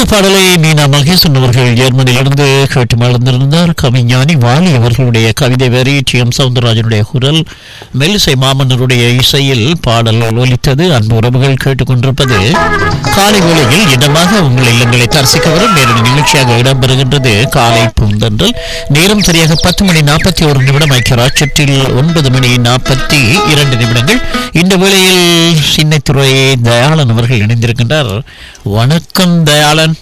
ஒலித்த பாடலை மீனா மகேசன் அவர்கள் ஜெர்மனியிலிருந்து கேட்டு மலர்ந்திருந்தார் கவிஞானி வாலி அவர்களுடைய கவிதை வரி டி எம் சவுந்தரராஜனுடைய குரல் மெல்லிசை மாமன்னருடைய இசையில் பாடல் ஒலித்தது அன்பு உறவுகள் கேட்டுக்கொண்டிருப்பது காலை வேளையில் இதமாக உங்கள் இல்லங்களை தரிசிக்க வரும் நேரடி நிகழ்ச்சியாக இடம்பெறுகின்றது காலை பூந்தன்றல் நேரம் சரியாக பத்து மணி நாற்பத்தி ஒரு நிமிடம் ஐக்கியராட்சத்தில் ஒன்பது மணி நாற்பத்தி இரண்டு நிமிடங்கள் இந்த வேளையில் சின்னத்துறை தயாளன் அவர்கள் இணைந்திருக்கின்றார் வணக்கம் தயாளன்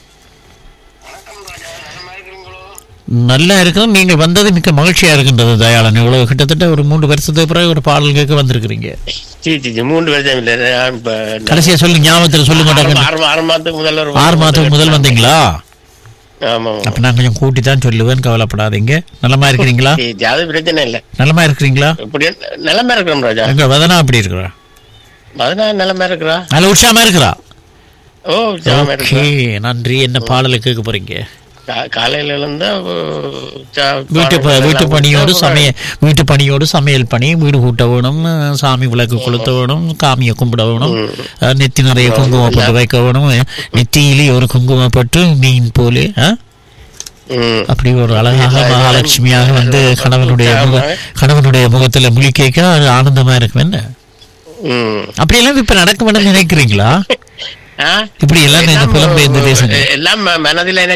நல்லா இருக்கிறோம் நீங்கள் வந்தது மிக்க மகிழ்ச்சியா இருக்கின்றது தயாளன் இவ்வளவு கிட்டத்தட்ட ஒரு மூன்று வருஷத்துக்கு பிறகு ஒரு பாடல் கேட்க வந்திருக்கிறீங்க சீ சீ சீ, மூன்று வருஷம் இல்ல நான் இப்ப கடைசியா சொல்லுங்க ஞாபகத்தில் சொல்லுங்க ஆறு டக்குன்னு. ஆறு- ஆறு மாதத்துக்கு முதல்ல ஒரு ஆறு மாதத்துக்கு முதல் வந்தீங்களா ஆமா அப்ப நான் கொஞ்சம் கூட்டி தான் சொல்லுவேன் கவலைப்படாதீங்க நலமா இருக்கிறீங்களா சீ, சீ, அது பிரச்சனை இல்ல நலமா இருக்கிறீங்களா இப்படி நிலைமை இருக்கிறோம் ராஜா எங்க வதனா அப்படி இருக்கிறா அதனால நிலைமை இருக்கிறா நல்ல உற்சாகமா இருக்கிறா ஓ ஜாம இருக்கிறா ஓகே நன்றி என்ன பாடலை கேட்க போறீங்க கா- காலையில இருந்தா வீட்டு ப- வீட்டு பணியோடு சமைய வீட்டு பணியோடு சமையல் பணி வீடு கூட்ட வேணும் சாமி விளக்கு கொளுத்த வேணும் காமியை கும்பிட வேணும் அஹ், நெத்தி நிறைய குங்குமம் போட்டு வைக்க வேணும் நெத்தியிலே ஒரு குங்குமம் போட்டு மீன் போலே அஹ், ம் அப்படி ஒரு அழகாக மகாலட்சுமியாக வந்து கணவனுடைய முக கணவனுடைய முகத்துல முழி கேட்க அது ஆனந்தமா இருக்கும் என்ன ம் அப்படியெல்லாம் இப்ப நடக்க வேணும்னு நினைக்கிறீங்களா ஆ? இப்படி எல்லாம் இந்த எல்லாம் புலம்பெயர்ந்த தேசங்கள் எல்லாம் ம- மனதில்